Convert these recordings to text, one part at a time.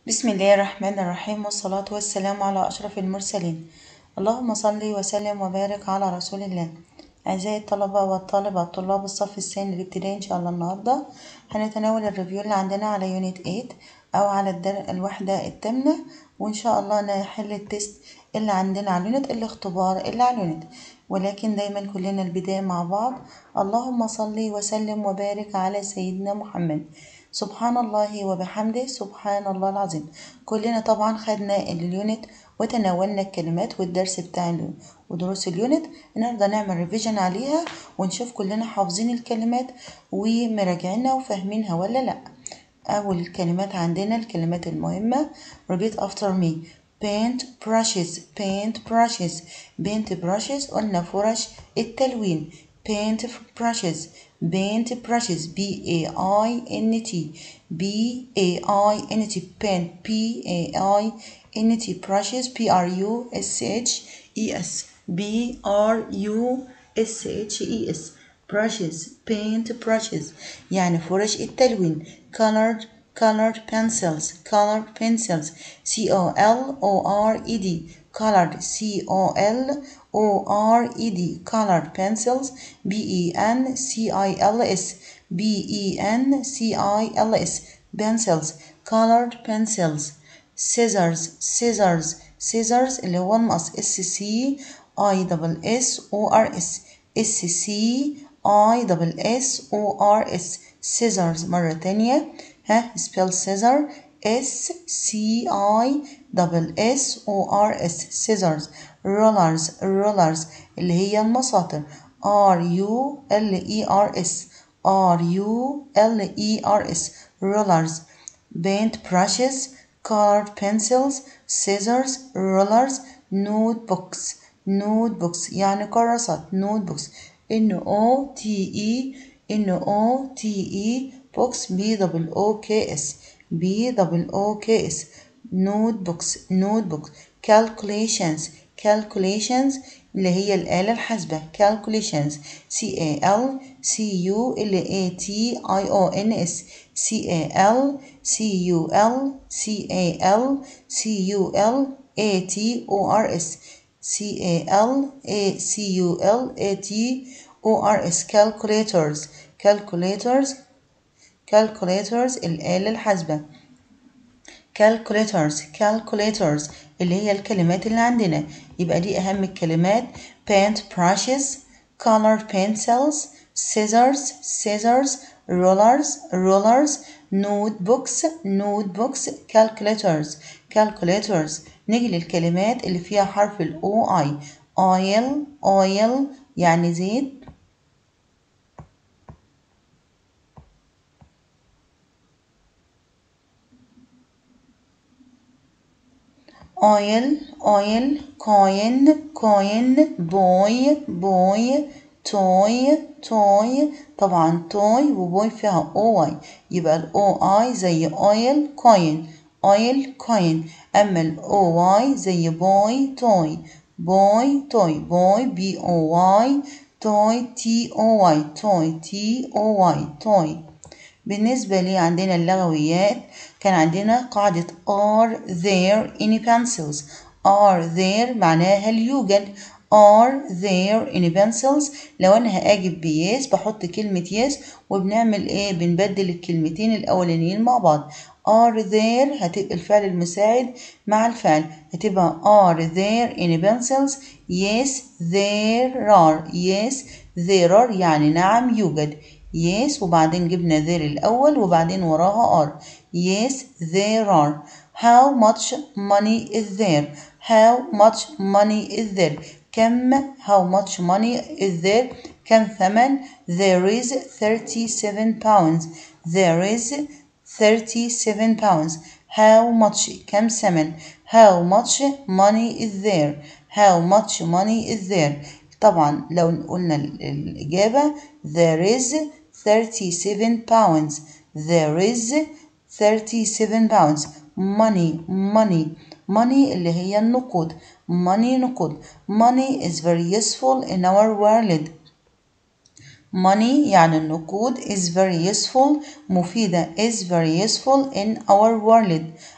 بسم الله الرحمن الرحيم والصلاة والسلام على أشرف المرسلين اللهم صل وسلم وبارك على رسول الله أعزائي الطلبة والطالبات طلاب الصف الثاني الابتدائي إن شاء الله النهاردة هنتناول الريفيو اللي عندنا على يونت 8 أو على الدر... الوحدة الثامنة وإن شاء الله نحل التست اللي عندنا على اليونت الاختبار اللي على اليونت ولكن دايما كلنا البداية مع بعض اللهم صل وسلم وبارك على سيدنا محمد سبحان الله وبحمده سبحان الله العظيم كلنا طبعا خدنا اليونت وتناولنا الكلمات والدرس بتاع اليونت ودروس اليونت النهارده نعمل ريفيجن عليها ونشوف كلنا حافظين الكلمات ومراجعينها وفاهمينها ولا لا اول كلمات عندنا الكلمات المهمه repeat after me paint brushes paint brushes paint brushes قلنا فرش التلوين paint brushes paint brushes B A I N T B A I N T paint P A I N T brushes P R U S H E S B R U S H E S brushes paint brushes يعني فرش التلوين colored colored pencils colored pencils C O L O R E D colored C O L O R E D colored pencils B E N C I L S B E N C I L S pencils colored pencils scissors scissors scissors اللي هو المقص S C I double S O R S S C I double S O R S scissors مرة تانية ها spell scissor S C I double S O R S scissors rollers rollers اللي هي المساطر R U L E R S R U L E R S rollers paint brushes colored pencils scissors rollers notebooks notebooks يعني كراسات notebooks N O T E N O T E books B double O K S B double O K S notebooks notebooks calculations calculations اللي هي الآلة الحاسبة calculations C A L C U L A T I O N S C A L C U L C A L C U L A T O R S C A L A C U L A T O R S calculators calculators calculators الآلة الحاسبة calculators calculators اللي هي الكلمات اللي عندنا يبقى دي أهم الكلمات paint brushes color pencils scissors scissors rollers rollers notebooks notebooks calculators calculators نيجي للكلمات اللي فيها حرف ال OI oil oil يعني زيت oil oil coin coin boy boy toy toy طبعا toy وبوي فيها اوي يبقى الاو اي زي oil coin oil coin اما الاو واي زي boy toy boy toy boy b o y toy t o y toy t o y toy بالنسبة لي عندنا اللغويات كان عندنا قاعدة are there any pencils are there معناها هل يوجد are there any pencils لو انا هاجب بيس بحط كلمة يس وبنعمل ايه بنبدل الكلمتين الاولانيين مع بعض are there هتبقى الفعل المساعد مع الفعل هتبقى are there any pencils yes there are yes there are يعني نعم يوجد yes وبعدين جبنا there الأول وبعدين وراها are yes there are how much money is there how much money is there كم how much money is there كم ثمن there is 37 pounds there is 37 pounds how much كم ثمن how much money is there how much money is there طبعا لو قلنا الإجابة there is 37 pounds there is 37 pounds money money money اللي هي النقود money نقود money is very useful in our world money يعني النقود is very useful مفيدة is very useful in our world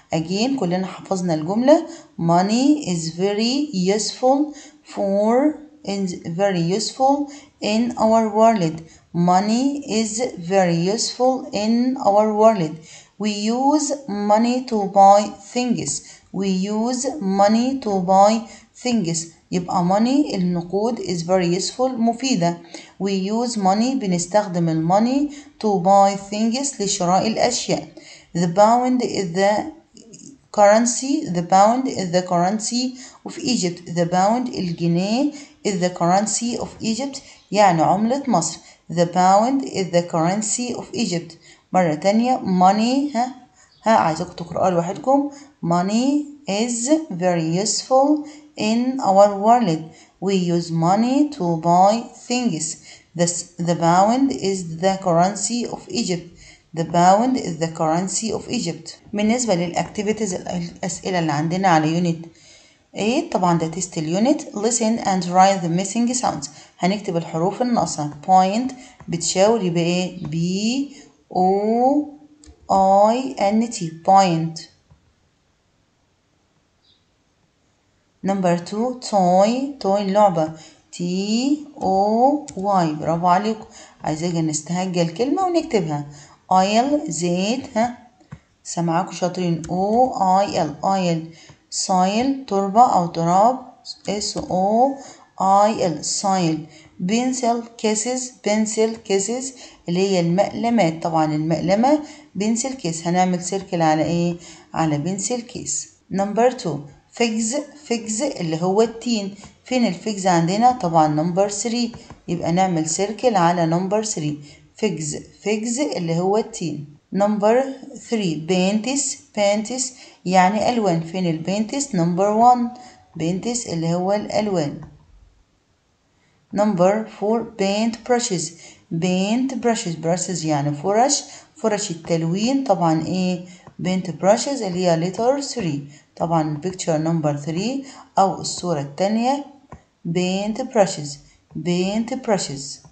again كلنا حفظنا الجملة money is very useful for is very useful in our world money is very useful in our world we use money to buy things we use money to buy things يبقى money النقود is very useful مفيدة we use money بنستخدم الموني to buy things لشراء الأشياء the pound is the currency the pound is the currency of Egypt the pound الجنيه is the currency of Egypt يعني عملة مصر the pound is the currency of Egypt مرة تانية money ها ها عايزاكم تقرأوا لوحدكم money is very useful in our world we use money to buy things the, the pound is the currency of Egypt The pound is the currency of Egypt. بالنسبة للأكتيفيتيز الأسئلة اللي عندنا على يونت 8 طبعا ده تيست اليونت listen and write the missing sounds هنكتب الحروف الناقصة point بتشاور يبقى ايه B O I N T point number 2 toy toy لعبة T O Y برافو عليكم عايزين نستهجى الكلمة ونكتبها oil زيت ها سامعاكم شاطرين O I L oil soil تربة أو تراب S O I L soil pencil kisses pencil kisses اللي هي المقلمات طبعا المقلمة بنسل كيس هنعمل سيركل على ايه على بنسل كيس نمبر 2 فيجز فيجز اللي هو التين فين الفيجز عندنا طبعا نمبر 3 يبقى نعمل سيركل على نمبر 3 فيجز فيجز اللي هو التين نمبر 3 بينتس بينتس يعني الوان فين البينتس نمبر 1 بينتس اللي هو الالوان نمبر 4 بينت براشز بينت براشز براشز يعني فرش فرش التلوين طبعا ايه بينت براشز اللي هي لتر 3 طبعا بيكتشر نمبر 3 او الصورة التانية بينت براشز بينت براشز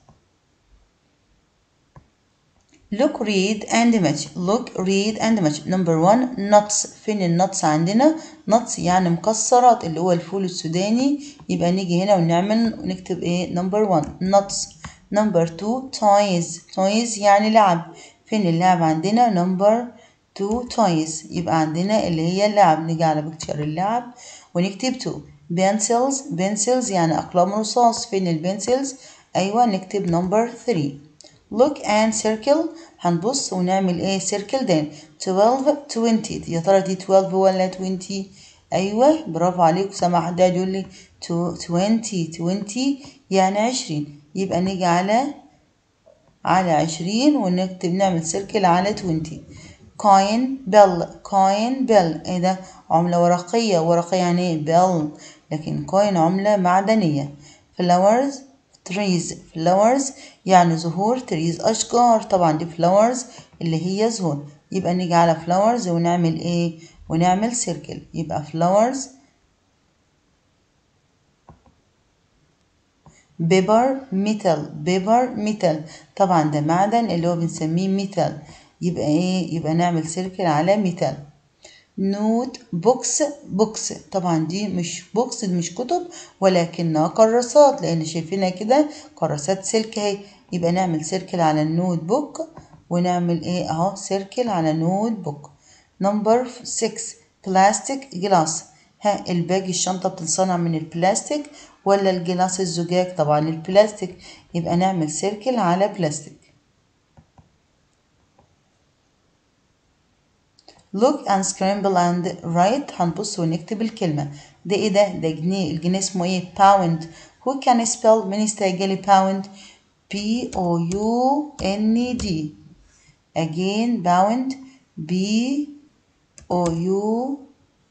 look read and match look read and match number one nuts فين النتس عندنا nuts يعني مكسرات اللي هو الفول السوداني يبقى نيجي هنا ونعمل ونكتب ايه number one nuts number two toys toys يعني لعب فين اللعب عندنا number two toys يبقى عندنا اللي هي اللعب نيجي على بكتشر اللعب ونكتب two pencils pencils يعني أقلام رصاص فين البنسلز أيوة نكتب number three look and circle هنبص ونعمل ايه circle تاني 12 20 يا ترى دي 12 ولا 20 ايوه برافو عليكم سامع حد قاعد يقول لي 20 20 يعني 20 يبقى نيجي على على 20 ونكتب نعمل سيركل على 20 كوين بيل كوين بيل ايه ده عملة ورقية ورقية يعني ايه بيل لكن كوين عملة معدنية flowers trees flowers يعني زهور trees أشجار طبعا دي flowers اللي هي زهور يبقى نيجي على flowers ونعمل ايه ونعمل circle يبقى flowers بيبر ميتال بيبر ميتال طبعا ده معدن اللي هو بنسميه ميتال يبقى ايه يبقى نعمل سيركل على ميتال نوت بوكس بوكس طبعا دي مش بوكس دي مش كتب ولكنها كراسات لان شايفينها كده كراسات سلك اهي يبقى نعمل سيركل على النوت بوك ونعمل ايه اهو سيركل على نوت بوك نمبر 6 بلاستيك جلاس ها الباج الشنطة بتتصنع من البلاستيك ولا الجلاس الزجاج طبعا البلاستيك يبقى نعمل سيركل على بلاستيك look and scramble and write هنبص ونكتب الكلمة ده ايه ده ده جنيه الجنيه اسمه ايه pound who can spell مين يستعجلي pound P O U N D again pound B O U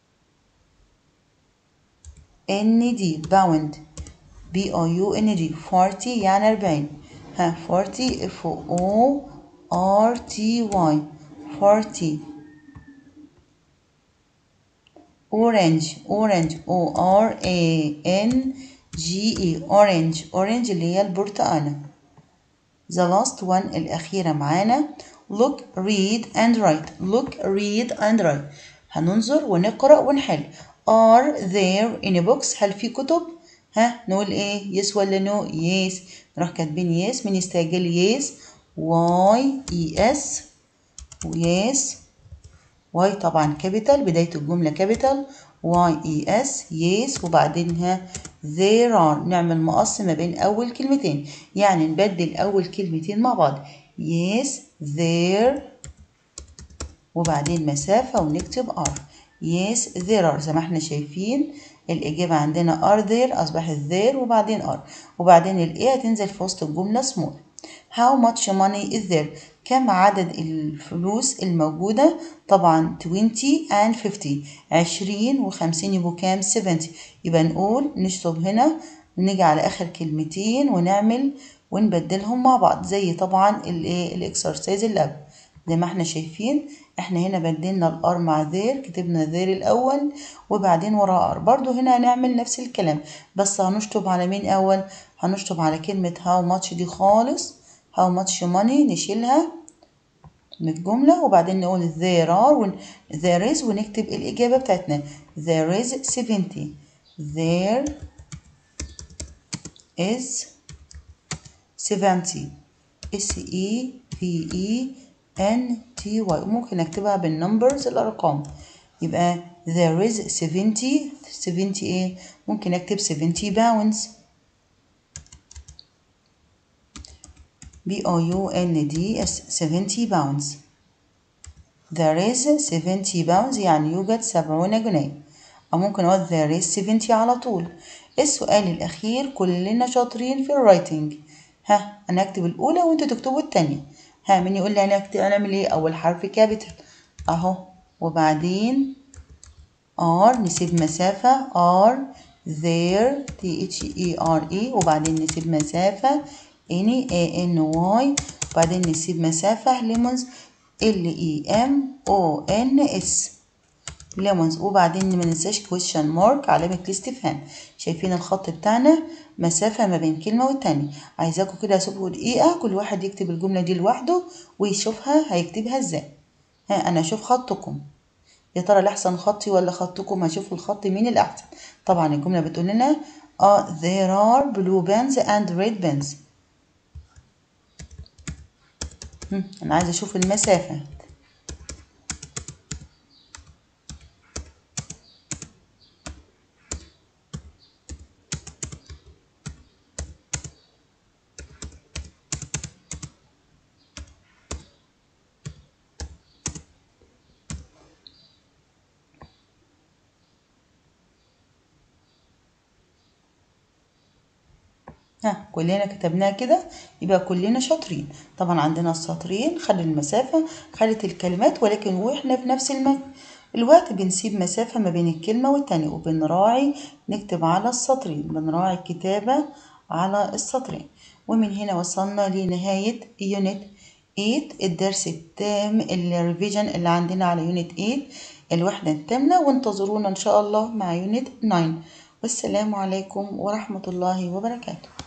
N D pound B O U N D 40 يعني 40 ها 40 F O R T Y 40 orange orange O R A N G E orange orange اللي هي البرتقانة the last one الأخيرة معانا look read and write look read and write هننظر ونقرأ ونحل are there in a box هل في كتب ها نقول ايه yes ولا no yes نروح كاتبين yes من يستعجل yes y e s yes y طبعا كابيتال بداية الجملة كابيتال y e s yes وبعدينها there are نعمل مقص ما بين أول كلمتين يعني نبدل أول كلمتين مع بعض yes there وبعدين مسافة ونكتب are yes there are زي ما احنا شايفين الإجابة عندنا are there أصبحت there وبعدين are وبعدين ال A هتنزل في وسط الجملة small how much money is there كم عدد الفلوس الموجودة طبعا 20 and 50 20 و50 يبقوا كام 70 يبقى نقول نشطب هنا ونيجي على آخر كلمتين ونعمل ونبدلهم مع بعض زي طبعا الايه الاكسرسايز اللي قبل زي ما احنا شايفين احنا هنا بدلنا الار مع ذير كتبنا ذير الاول وبعدين وراه ار برضو هنا هنعمل نفس الكلام بس هنشطب على مين اول هنشطب على كلمة how much دي خالص how much money نشيلها من الجملة وبعدين نقول there are ون there is ونكتب الإجابة بتاعتنا there is 70 there is 70 S E V E N T Y وممكن أكتبها بالنمبرز الأرقام يبقى there is 70 70 إيه ممكن أكتب 70 pounds B O U N D S 70 pounds there is 70 pounds يعني يوجد 70 جنيه أو ممكن أقول there is 70 على طول السؤال الأخير كلنا شاطرين في الرايتنج ها أنا أكتب الأولى وأنتوا تكتبوا التانية ها مين يقول لي أنا أكتب أنا أعمل إيه أول حرف كابيتال أهو وبعدين R نسيب مسافة R there T H E R E وبعدين نسيب مسافة N A N Y وبعدين نسيب مسافة lemons L E M O N S ليمونز وبعدين ما ننساش question مارك علامة الاستفهام شايفين الخط بتاعنا مسافة ما بين كلمة والتانية عايزاكم كده اسيبكم دقيقة كل واحد يكتب الجملة دي لوحده ويشوفها هيكتبها ازاي ها انا اشوف خطكم يا ترى الاحسن خطي ولا خطكم هشوف الخط مين الاحسن طبعا الجملة بتقول لنا uh, there are blue pens and red pens انا عايزة اشوف المسافة ها كلنا كتبناها كده يبقى كلنا شاطرين طبعا عندنا السطرين خلي المسافة خلت الكلمات ولكن واحنا في نفس الم... الوقت بنسيب مسافة ما بين الكلمة والتانية وبنراعي نكتب على السطرين بنراعي الكتابة على السطرين ومن هنا وصلنا لنهاية يونت 8 الدرس التام الريفيجن اللي عندنا على يونت 8 الوحدة التامنة وانتظرونا إن شاء الله مع يونت 9 والسلام عليكم ورحمة الله وبركاته